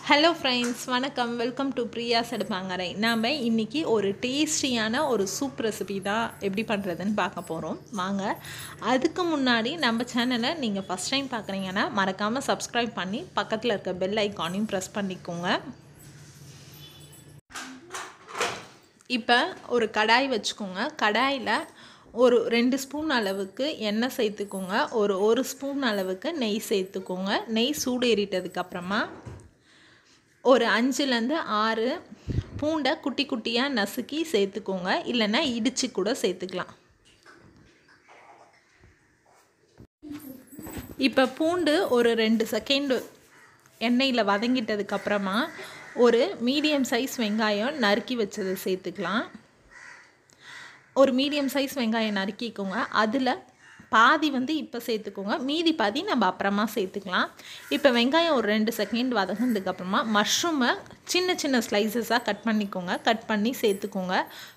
hello friends வணக்கம் welcome to Priya சடுப்பாங்கரை நாம் இன்றைக்கி ஒரு டேஸ்டியான ஒரு சூப் ரெசிபி தான் எப்படி பண்ணுறதுன்னு பார்க்க போகிறோம் வாங்க அதுக்கு முன்னாடி நம்ம சேனலை நீங்கள் ஃபஸ்ட் டைம் பார்க்குறீங்கன்னா மறக்காமல் சப்ஸ்கிரைப் பண்ணி பக்கத்தில் இருக்க பெல் ஐக்கானையும் ப்ரெஸ் பண்ணிக்கோங்க இப்போ ஒரு கடாய் வச்சுக்கோங்க கடாயில் ஒரு ரெண்டு ஸ்பூன் அளவுக்கு எண்ணெய் சேர்த்துக்கோங்க ஒரு ஒரு ஸ்பூன் அளவுக்கு நெய் சேர்த்துக்கோங்க நெய் சூடு ஏறிட்டதுக்கப்புறமா ஒரு அஞ்சுலேருந்து ஆறு பூண்டை குட்டி குட்டியாக நசுக்கி சேர்த்துக்கோங்க இல்லைன்னா இடித்து கூட சேர்த்துக்கலாம் இப்போ பூண்டு ஒரு ரெண்டு செகண்டு எண்ணெயில் வதங்கிட்டதுக்கப்புறமா ஒரு மீடியம் சைஸ் வெங்காயம் நறுக்கி வச்சதை சேர்த்துக்கலாம் ஒரு மீடியம் சைஸ் வெங்காயம் நறுக்கிக்கோங்க அதில் பாதி வந்து இப்போ சேர்த்துக்கோங்க மீதி பாதி நம்ம அப்புறமா சேர்த்துக்கலாம் இப்போ வெங்காயம் ஒரு ரெண்டு செகண்ட் வதங்கினதுக்கப்புறமா மஷ்ரூமை சின்ன சின்ன ஸ்லைசஸாக கட் பண்ணிக்கோங்க கட் பண்ணி சேர்த்துக்கோங்க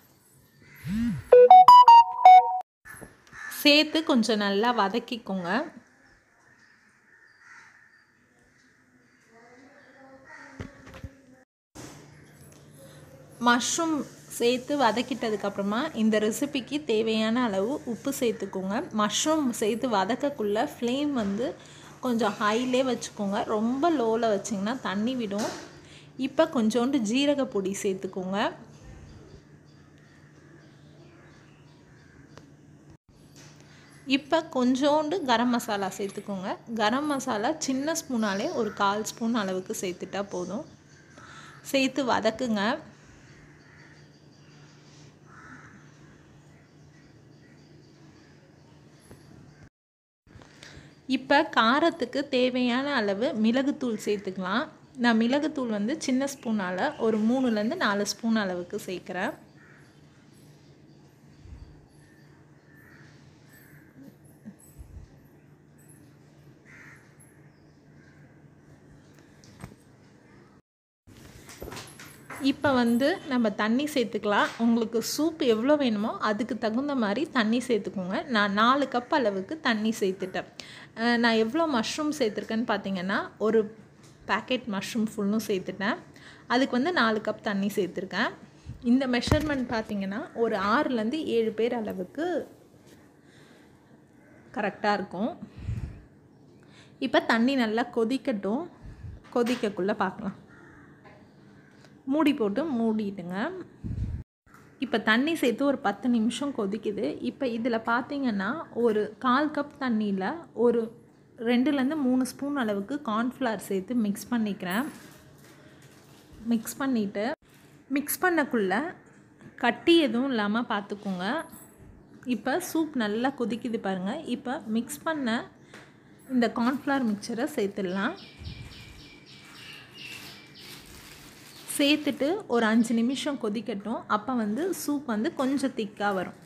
சேர்த்து கொஞ்சம் நல்லா வதக்கிக்கோங்க மஷ்ரூம் சேர்த்து வதக்கிட்டதுக்கப்புறமா இந்த ரெசிபிக்கு தேவையான அளவு உப்பு சேர்த்துக்கோங்க மஷ்ரூம் சேர்த்து வதக்கக்குள்ளே ஃப்ளேம் வந்து கொஞ்சம் ஹைலே வச்சுக்கோங்க ரொம்ப லோவில் வச்சிங்கன்னா தண்ணி விடும் இப்போ கொஞ்சோண்டு ஜீரக பொடி சேர்த்துக்கோங்க இப்போ கொஞ்சோண்டு கரம் மசாலா சேர்த்துக்கோங்க கரம் மசாலா சின்ன ஸ்பூனாலே ஒரு கால் ஸ்பூன் அளவுக்கு சேர்த்துட்டா போதும் சேர்த்து வதக்குங்க இப்போ காரத்துக்கு தேவையான அளவு மிளகுத்தூள் சேர்த்துக்கலாம் நான் மிளகுத்தூள் வந்து சின்ன ஸ்பூனால் ஒரு மூணுலேருந்து நாலு ஸ்பூன் அளவுக்கு சேர்க்குறேன் இப்போ வந்து நம்ம தண்ணி சேர்த்துக்கலாம் உங்களுக்கு சூப் எவ்வளோ வேணுமோ அதுக்கு தகுந்த மாதிரி தண்ணி சேர்த்துக்கோங்க நான் நாலு கப் அளவுக்கு தண்ணி சேர்த்துட்டேன் நான் எவ்வளோ மஷ்ரூம் சேர்த்துருக்கேன்னு பார்த்தீங்கன்னா ஒரு பேக்கெட் மஷ்ரூம் ஃபுல்லும் சேர்த்துட்டேன் அதுக்கு வந்து நாலு கப் தண்ணி சேர்த்துருக்கேன் இந்த மெஷர்மெண்ட் பார்த்திங்கன்னா ஒரு ஆறுலேருந்து ஏழு பேர் அளவுக்கு கரெக்டாக இருக்கும் இப்போ தண்ணி நல்லா கொதிக்கட்டும் கொதிக்கக்குள்ளே பார்க்கலாம் மூடி போட்டு மூடிட்டுங்க இப்போ தண்ணி சேர்த்து ஒரு பத்து நிமிஷம் கொதிக்குது இப்போ இதில் பார்த்தீங்கன்னா ஒரு கால் கப் தண்ணியில் ஒரு ரெண்டுலேருந்து மூணு ஸ்பூன் அளவுக்கு கார்ன்ஃப்ளவர் சேர்த்து மிக்ஸ் பண்ணிக்கிறேன் மிக்ஸ் பண்ணிவிட்டு மிக்ஸ் பண்ணக்குள்ளே கட்டி எதுவும் இல்லாமல் பார்த்துக்கோங்க இப்போ சூப் நல்லா கொதிக்குது பாருங்கள் இப்போ மிக்ஸ் பண்ண இந்த கார்ன்ஃப்ளவர் மிக்சரை சேர்த்துடலாம் சேர்த்துட்டு ஒரு அஞ்சு நிமிஷம் கொதிக்கட்டும் அப்போ வந்து சூப் வந்து கொஞ்சம் திக்காக வரும்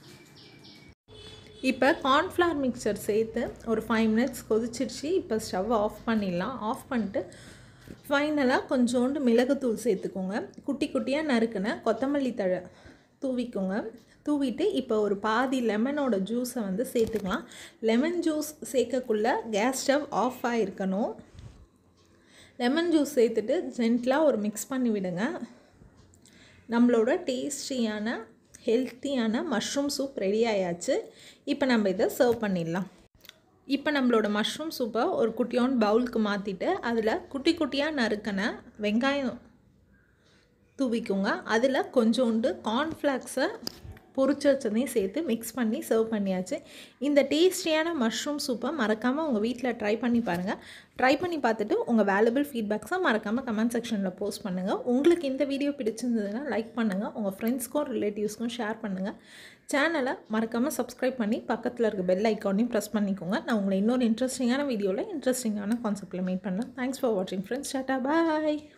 இப்போ கார்ன்ஃப்ளவர் மிக்சர் சேர்த்து ஒரு ஃபைவ் மினிட்ஸ் கொதிச்சிருச்சு இப்போ ஸ்டவ் ஆஃப் பண்ணிடலாம் ஆஃப் பண்ணிட்டு ஃபைனலாக கொஞ்சோண்டு மிளகுத்தூள் சேர்த்துக்கோங்க குட்டி குட்டியாக நறுக்குன கொத்தமல்லி தழை தூவிக்கோங்க தூவிட்டு இப்போ ஒரு பாதி லெமனோட ஜூஸை வந்து சேர்த்துக்கலாம் லெமன் ஜூஸ் சேர்க்கக்குள்ளே கேஸ் ஸ்டவ் ஆஃப் ஆகிருக்கணும் லெமன் ஜூஸ் சேர்த்துட்டு ஜென்ட்லாக ஒரு மிக்ஸ் பண்ணி விடுங்க நம்மளோட டேஸ்டியான ஹெல்த்தியான மஷ்ரூம் சூப் ரெடி ஆயாச்சு இப்போ நம்ம இதை சர்வ் பண்ணிடலாம் இப்போ நம்மளோட மஷ்ரூம் சூப்பை ஒரு குட்டியோன் பவுலுக்கு மாற்றிட்டு அதில் குட்டி குட்டியாக நறுக்கின வெங்காயம் தூவிக்கோங்க அதில் கொஞ்சோண்டு கார்ன்ஃப்ளாக்ஸை பொரிச்சு வச்சதையும் சேர்த்து மிக்ஸ் பண்ணி சர்வ் பண்ணியாச்சு இந்த டேஸ்டியான மஷ்ரூம் சூப்பை மறக்காமல் உங்கள் வீட்டில் ட்ரை பண்ணி பாருங்கள் ட்ரை பண்ணி பார்த்துட்டு உங்கள் வேல்யூபிள் ஃபீட்பேக்ஸை மறக்காமல் கமெண்ட் செக்ஷனில் போஸ்ட் பண்ணுங்கள் உங்களுக்கு இந்த வீடியோ பிடிச்சிருந்ததுன்னா லைக் பண்ணுங்கள் உங்கள் ஃப்ரெண்ட்ஸ்க்கும் ரிலேட்டிவ்ஸ்க்கும் ஷேர் பண்ணுங்கள் சேனலை மறக்காமல் சப்ஸ்கிரைப் பண்ணி பக்கத்தில் இருக்க பெல் ஐக்கானையும் ப்ரெஸ் பண்ணிக்கோங்க நான் உங்களை இன்னொரு இன்ட்ரெஸ்டிங்கான வீடியோவில் இன்ட்ரெஸ்டிங்கான கான்செப்டில் மீட் பண்ணேன் தேங்க்ஸ் ஃபார் வாட்சிங் ஃப்ரெண்ட்ஸ் டாட்டா பாய்